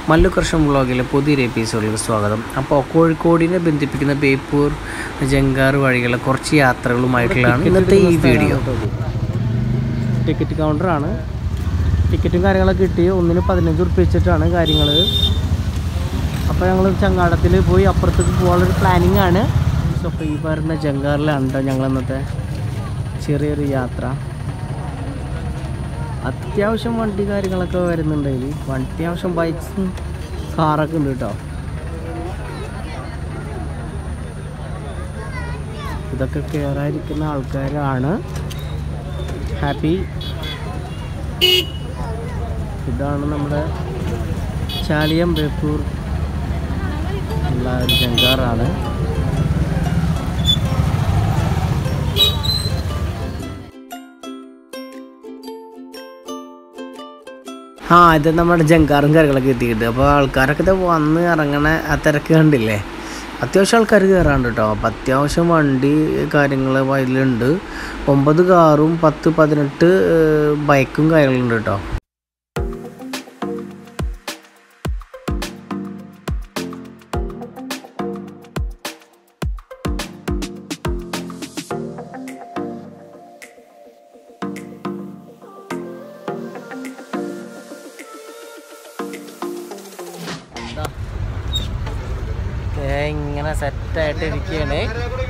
മല്ലു കർഷൻ വ്ളോഗിലെ പുതിയൊരു എപ്പിസോഡിലേക്ക് സ്വാഗതം അപ്പോൾ കോഴിക്കോടിനെ ബന്ധിപ്പിക്കുന്ന ബേപ്പൂർ ജങ്കാർ വഴികളെ കുറച്ച് യാത്രകളുമായിട്ടുള്ളതാണ് ഇന്നത്തെ ഈ വീഡിയോ ടിക്കറ്റ് കൗണ്ടറാണ് ടിക്കറ്റും കാര്യങ്ങളൊക്കെ കിട്ടി ഒന്നിന് പതിനഞ്ച് ഉറുപ്പ്യ വെച്ചിട്ടാണ് കാര്യങ്ങൾ അപ്പോൾ ഞങ്ങൾ ചങ്ങാടത്തിൽ പോയി അപ്പുറത്തേക്ക് പോകാനുള്ളൊരു പ്ലാനിങ് ആണ് അപ്പോൾ ഈ പറയുന്ന ജങ്കാറിലാണ് കേട്ടോ ഞങ്ങൾ ഇന്നത്തെ ചെറിയൊരു യാത്ര അത്യാവശ്യം വണ്ടി കാര്യങ്ങളൊക്കെ വരുന്നുണ്ട് ഇതിൽ അത്യാവശ്യം ബൈക്സും കാറൊക്കെ ഉണ്ട് കേട്ടോ ഇതൊക്കെ കയറാതിരിക്കുന്ന ആൾക്കാരാണ് ഹാപ്പി ഇതാണ് നമ്മുടെ ചാലിയം ബേപ്പൂർ ഉള്ള ഒരു ജങ്കാറാണ് ആ ഇത് നമ്മുടെ ജങ്കാറും കാര്യങ്ങളൊക്കെ എത്തിയിട്ട് അപ്പോൾ ആൾക്കാരൊക്കെ ഇത് വന്ന് ഇറങ്ങണ ആ തിരക്ക് കണ്ടില്ലേ അത്യാവശ്യം ആൾക്കാർ കയറാണ്ട് കേട്ടോ അപ്പോൾ അത്യാവശ്യം വണ്ടി കാര്യങ്ങൾ അതിലുണ്ട് ഒമ്പത് കാറും പത്ത് പതിനെട്ട് ഏഹ്, ബൈക്കും കാര്യങ്ങളുണ്ട് കേട്ടോ ദേ ഇങ്ങനെ സെറ്റായിട്ട് ഇരിക്കുകയാണ്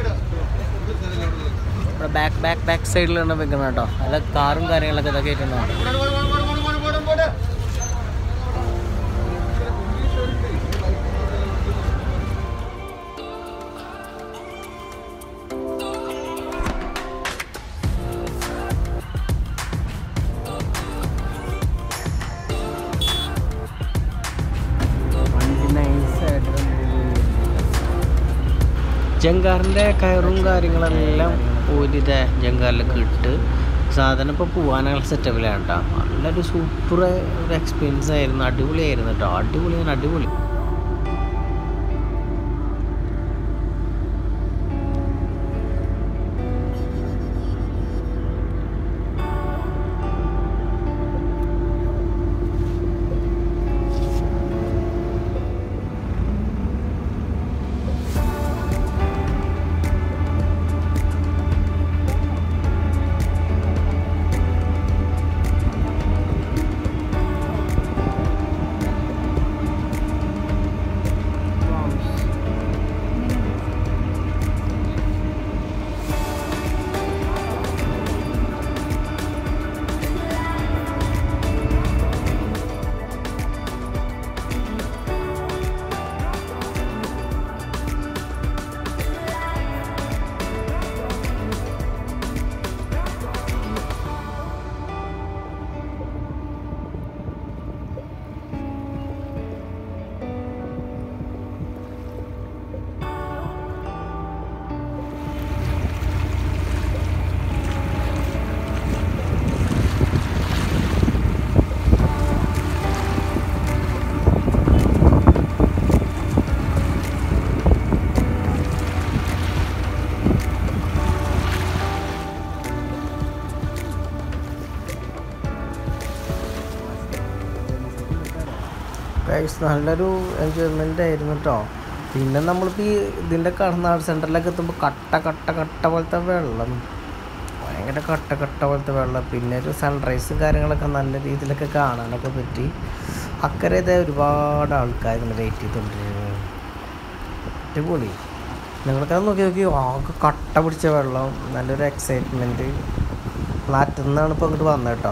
ഇവിടെ ബാക്ക് ബാക്ക് ബാക്ക് സൈഡിലാണ് വെക്കുന്നത് കേട്ടോ അല്ല കാറും കാര്യങ്ങളൊക്കെ ഇതൊക്കെ ഇട്ടുണ്ടാവും വണ്ടി നൈസായിട്ട് ജങ്കാറിൻ്റെ കയറും കാര്യങ്ങളെല്ലാം ഊരിത ജങ്കാറിലൊക്കെ ഇട്ട് സാധനം ഇപ്പോൾ പോകാനുള്ള സെറ്റപ്പിലാണ് കേട്ടോ നല്ലൊരു സൂപ്പർ ഒരു എക്സ്പീരിയൻസ് ആയിരുന്നു അടിപൊളിയായിരുന്നു കേട്ടോ അടിപൊളിയാണ് അടിപൊളി ഗൈസ് നല്ലൊരു എൻജോയ്മെൻ്റ് ആയിരുന്നു കേട്ടോ പിന്നെ നമ്മളിപ്പോൾ ഈ ഇതിൻ്റെ കടനാട് സെൻറ്ററിലൊക്കെ എത്തുമ്പോൾ കട്ട കട്ട കട്ട പോലത്തെ വെള്ളം ഭയങ്കര കട്ട കട്ട പോലത്തെ വെള്ളം പിന്നെ ഒരു സൺറൈസും കാര്യങ്ങളൊക്കെ നല്ല രീതിയിലൊക്കെ കാണാനൊക്കെ പറ്റി അക്കരെ ഇതേ ഒരുപാട് ആൾക്കാർ ഇങ്ങനെ വെയിറ്റ് ചെയ്തുകൊണ്ടിരുന്നു അടിപൊളി നിങ്ങൾക്കത് നോക്കി നോക്കി ആകെ കട്ട പിടിച്ച വെള്ളം നല്ലൊരു എക്സൈറ്റ്മെൻറ്റ് ഫ്ലാറ്റിൽ നിന്നാണ് ഇപ്പോൾ ഇങ്ങോട്ട് വന്നത് കേട്ടോ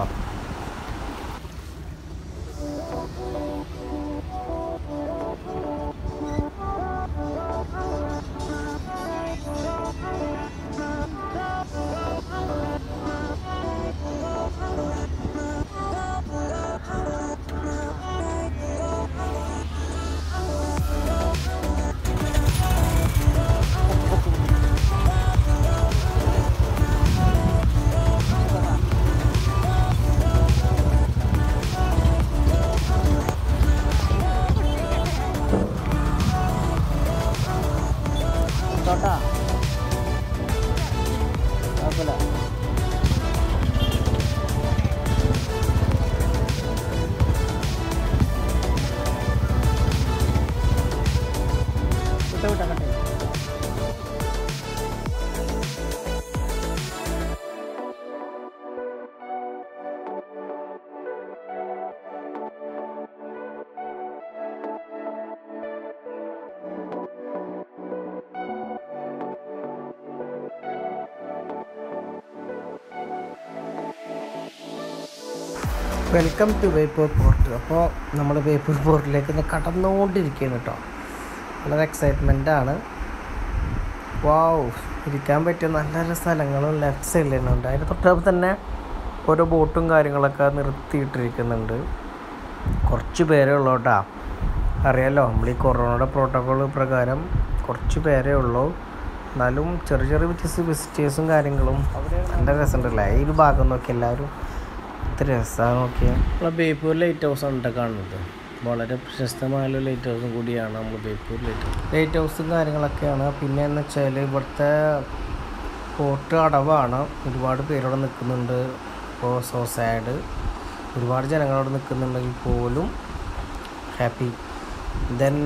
വെൽക്കം ടു ബേപ്പൂർ പോർട്ട് അപ്പോൾ നമ്മൾ ബേപ്പൂർ പോർട്ടിലേക്ക് ഇന്ന് കടന്നുകൊണ്ടിരിക്കുകയാണ് കേട്ടോ വളരെ എക്സൈറ്റ്മെൻ്റ് ആണ് വാവ് ഇരിക്കാൻ പറ്റിയ നല്ല നല്ല സ്ഥലങ്ങളും ലെഫ്റ്റ് സൈഡിൽ തന്നെ ഉണ്ട് അതിന് തൊട്ടപ്പോൾ തന്നെ ഓരോ ബോട്ടും കാര്യങ്ങളൊക്കെ നിർത്തിയിട്ടിരിക്കുന്നുണ്ട് കുറച്ച് പേരേ ഉള്ളൂ കേട്ടോ അറിയാലോ നമ്മൾ ഈ കൊറോണയുടെ പ്രോട്ടോക്കോൾ പ്രകാരം കുറച്ച് പേരേ ഉള്ളൂ എന്നാലും ചെറിയ ചെറിയ വ്യത്യസ്ത വിസിറ്റേഴ്സും കാര്യങ്ങളും നല്ല രസമുണ്ടല്ലേ ഈ ഒരു ഭാഗം നോക്കി എല്ലാവരും എത്ര രസമാണ് നോക്കിയാൽ നമ്മളെ ബേപ്പൂർ ലൈറ്റ് ഹൗസ് ആണ് കാണുന്നത് വളരെ പ്രശസ്തമായ ലൈറ്റ് ഹൗസും കൂടിയാണ് നമ്മൾ ബേപ്പൂർ ലൈറ്റ് ഹൗസ് ലൈറ്റ് ഹൗസും കാര്യങ്ങളൊക്കെയാണ് പിന്നെ എന്ന് വെച്ചാൽ ഇവിടുത്തെ പോർട്ട് അടവാണ് ഒരുപാട് പേരവിടെ നിൽക്കുന്നുണ്ട് ഇപ്പോൾ സോ സാഡ് ഒരുപാട് ജനങ്ങളവിടെ നിൽക്കുന്നുണ്ടെങ്കിൽ പോലും ഹാപ്പി ദെൻ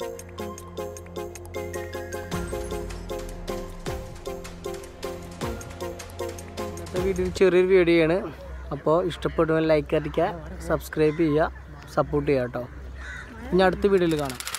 ഇന്നത്തെ വീഡിയോ ചെറിയൊരു വീഡിയോ ആണ് അപ്പോൾ ഇഷ്ടപ്പെടുമ്പോൾ ലൈക്ക് അടിക്കുക സബ്സ്ക്രൈബ് ചെയ്യുക സപ്പോർട്ട് ചെയ്യുക കേട്ടോ ഇനി അടുത്ത വീഡിയോയിൽ കാണാം